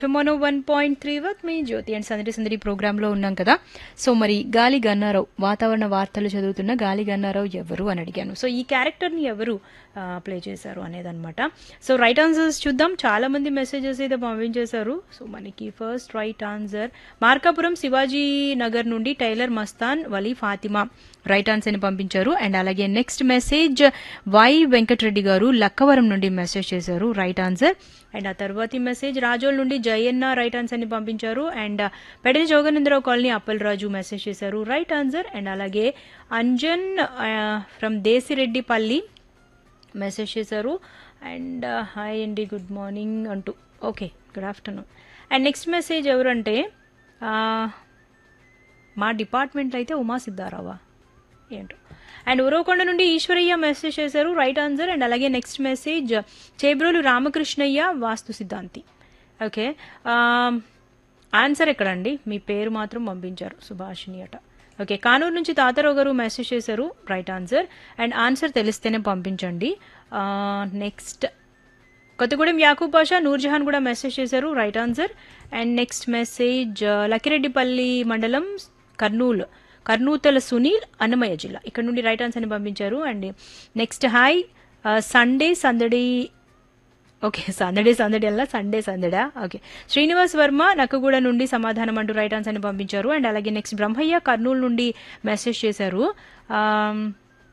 మనో one point three వర్క్ మీ Jyothi and Sandadi Sandadi ప్రోగ్రాంలో ఉన్నాం కదా సో మరి గాలి గన్నారావు వాతావరణ వార్తలు చదువుతున్న గాలి గన్నారావు ఎవరు అని అడిగాను సో ఈ క్యారెక్టర్ని ఎవరు ప్లే చేశారు అనేదన్నమాట సో రైట్ ఆన్సర్స్ చూద్దాం చాలా మంది మెసేజెస్ అయితే పంపించేశారు సో మనకి first right answer Markapuram Shivaji Nagar నుండి tailor Mastan Vali Fatima right answer ని పంపించారు అండ్ అలాగే నెక్స్ట్ మెసేజ్ వై వెంకటరెడ్డి గారు లక్కవరం నుండి మెసేజ్ చేశారు రైట్ ఆన్సర్ అండ్ ఆ తర్వాతి మెసేజ్ రాజోల్ నుండి జయన్న రైట్ ఆన్సర్ ని పంపించారు and Pedana Joganendrarao colony Appalaraju message చేశారు రైట్ ఆన్సర్ అండ్ అలాగే అంజన్ ఫ్రమ్ దేశిరెడ్డిపల్లి మెసేజ్ చేశారు అండ్ హాయ్ అండి గుడ్ మార్నింగ్ అంటూ okay good afternoon and next message ఎవరంటే ఆ, మా డిపార్ట్మెంట్లో అయితే ఉమా సిద్ధారావా ఏంటో అండ్ ఉరవకొండ నుండి ఈశ్వరయ్య మెసేజ్ చేశారు రైట్ ఆన్సర్ అండ్ అలాగే నెక్స్ట్ మెసేజ్ చేబ్రోలు రామకృష్ణయ్య వాస్తు సిద్ధాంతి ఓకే ఆన్సర్ ఎక్కడండి మీ పేరు మాత్రం పంపించారు సుభాషిణి అట ఓకే కానూరు నుంచి తాతారావు గారు మెసేజ్ చేశారు రైట్ ఆన్సర్ అండ్ ఆన్సర్ తెలిస్తేనే పంపించండి నెక్స్ట్ కొత్తగూడెం యాకూబ్ పాషా నూర్జహాన్ కూడా మెసేజ్ చేశారు right answer and next message Lakkireddipalli మండలం కర్నూలు కర్నూతల సునీల్ అన్నమయ్య జిల్లా ఇక్కడ నుండి రైట్ ఆన్సర్ని పంపించారు and next hi Sunday Sandadi okay Sandadi Sandadi అలా సండే సందడా ఓకే శ్రీనివాస్ వర్మ నక్కగూడ నుండి సమాధానం అంటూ రైట్ ఆన్సర్ని పంపించారు అండ్ అలాగే నెక్స్ట్ బ్రహ్మయ్య కర్నూలు నుండి మెసేజ్ చేశారు ఆమ్,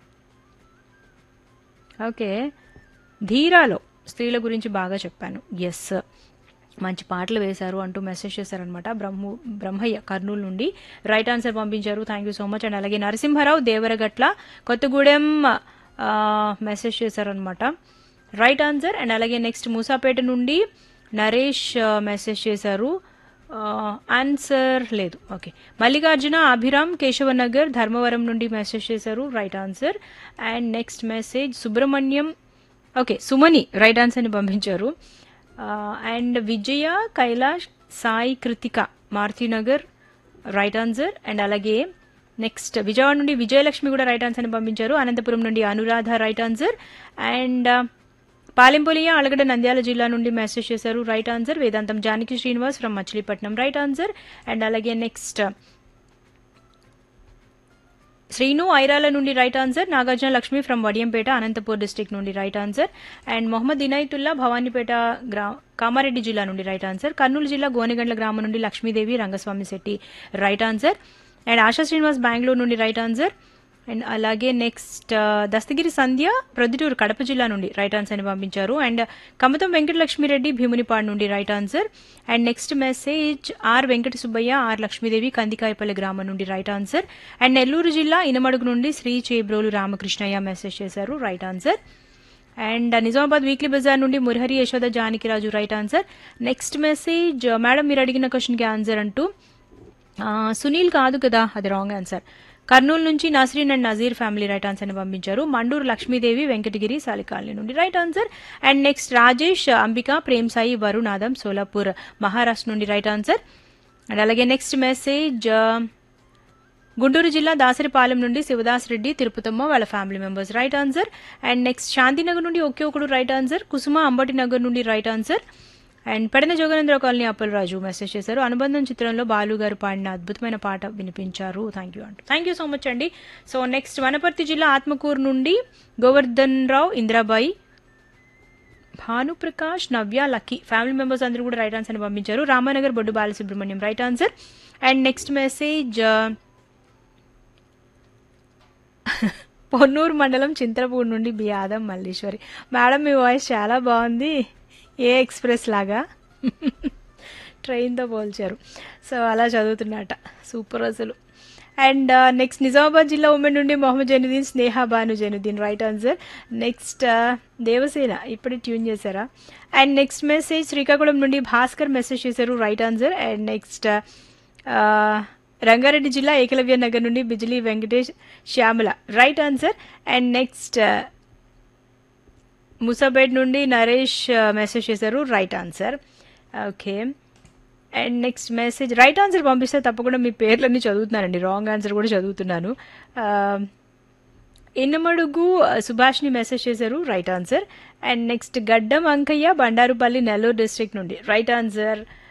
ఓకే ధీరాలో స్త్రీల గురించి బాగా చెప్పాను ఎస్ మంచి పాటలు వేశారు అంటూ మెసేజ్ చేశారనమాట బ్రహ్మ బ్రహ్మయ్య కర్నూలు నుండి రైట్ ఆన్సర్ పంపించారు thank you so much and అలాగే నరసింహారావు దేవరగట్ల కొత్తగూడెం ఆ, మెసేజ్ చేశారనమాట రైట్ ఆన్సర్ అండ్ అలాగే నెక్స్ట్ మూసాపేట నుండి నరేష్ ఆ, మెసేజ్ చేశారు ఆ, ఆన్సర్ లేదు ఓకే మల్లికార్జున అభిరామ్ కేశవనగర్ ధర్మవరం నుండి మెసేజ్ చేశారు right answer and next message Subrahmanyam okay Sumani right ఆన్సర్ని పంపించారు and Vijaya Kailash Sai Krithika Marutinagar right answer and అలాగే నెక్స్ట్ విజయవాడ నుండి విజయలక్ష్మి కూడా రైట్ ఆన్సర్ని పంపించారు అనంతపురం నుండి Anuradha right answer and Palempolia Alagada Nandyal జిల్లా నుండి మెసేజ్ చేశారు right answer Vedantam Janaki Srinivas from Machilipatnam right answer and అలాగే నెక్స్ట్ శ్రీను ఐరాల నుండి right answer Nagarjuna Lakshmi from Vadiyampeta Anantapur district నుండి right answer and Mohammed Inayatullah Bhavanipeta గ్రా కామారెడ్డి జిల్లా నుండి రైట్ ఆన్సర్ కర్నూలు జిల్లా గోనెగండ్ల గ్రామం నుండి Lakshmidevi Rangaswamy Shetty right answer and Asha Srinivas Bengaluru నుండి రైట్ ఆన్సర్ అండ్ అలాగే నెక్స్ట్ దస్తగిరి సంధ్య ప్రొద్దుటూరు కడప జిల్లా నుండి రైట్ ఆన్సర్ అని పంపించారు అండ్ కమతం వెంకటలక్ష్మిరెడ్డి భీమునిపాడు నుండి right answer and next message R Venkata Subbaiah R Lakshmidevi Kandikayapalli గ్రామం నుండి రైట్ ఆన్సర్ అండ్ నెల్లూరు జిల్లా ఇనమడుగు నుండి శ్రీ చేబ్రోలు రామకృష్ణయ్య మెసేజ్ చేశారు right answer and Nizamabad weekly bazaar నుండి Murahari Yashoda Janakiraju right answer next message madam మీరు అడిగిన క్వశ్చన్కి ఆన్సర్ అంటూ ఆ, సునీల్ కాదు కదా అది రాంగ్ ఆన్సర్ కర్నూలు నుంచి Nasreen and Nazeer family right answer ని పంపించారు మండూరు లక్ష్మీదేవి వెంకటగిరి సాలికాలనీ నుండి right answer and next Rajesh Ambika Prem Sai Varun Adam Solapur Maharashtra నుండి రైట్ ఆన్సర్ అండ్ అలాగే నెక్స్ట్ మెసేజ్ గుంటూరు జిల్లా దాసరిపాలెం నుండి శివదాస్ రెడ్డి తిరుపతమ్మ వాళ్ళ family members right answer and next Shantinagar నుండి ఒకే ఒకడు రైట్ ఆన్సర్ కుసుమ అంబటి నగర్ నుండి right answer and Pedana Joganendra colony Appalaraju message చేశారు అనుబంధం చిత్రంలో బాలు గారు పాడిన అద్భుతమైన పాట వినిపించారు థ్యాంక్ యూ అంటూ థ్యాంక్ యూ సో మచ్ అండి సో నెక్స్ట్ వనపర్తి జిల్లా ఆత్మకూరు నుండి Govardhan Rao Indirabai Bhanuprakash Navya lucky family members అందరూ కూడా రైట్ ఆన్సర్ పంపించారు Ramanagar Boddu Balasubrahmanyam right answer and next message Ponnur మండలం చింతలపూడి నుండి బి ఆదం మల్లీశ్వరి మేడం మీ వాయిస్ చాలా బాగుంది ఏ ఎక్స్ప్రెస్ లాగా ట్రైన్తో పోల్చారు సో అలా చదువుతున్నట సూపర్ అసలు అండ్ నెక్స్ట్ నిజామాబాద్ జిల్లా ఉమెన్ నుండి Mohammed Zainuddin Sneha Banu Zainuddin right answer next Devasena ఇప్పుడే ట్యూన్ చేశారా అండ్ నెక్స్ట్ మెసేజ్ శ్రీకాకుళం నుండి భాస్కర్ మెసేజ్ చేశారు right answer and next Rangareddy జిల్లా ఏకలవ్య నగర్ నుండి Bijili Venkatesh Shyamala right answer and next Musapet నుండి నరేష్ మెసేజ్ చేశారు right answer okay and next message right answer పంపిస్తే తప్పకుండా మీ పేర్లన్నీ చదువుతున్నానండి రాంగ్ ఆన్సర్ కూడా చదువుతున్నాను ఇన్నమడుగు సుభాష్ని మెసేజ్ చేశారు right answer and next Gaddam Ankaiah Bandarupalli Nellore district నుండి రైట్ ఆన్సర్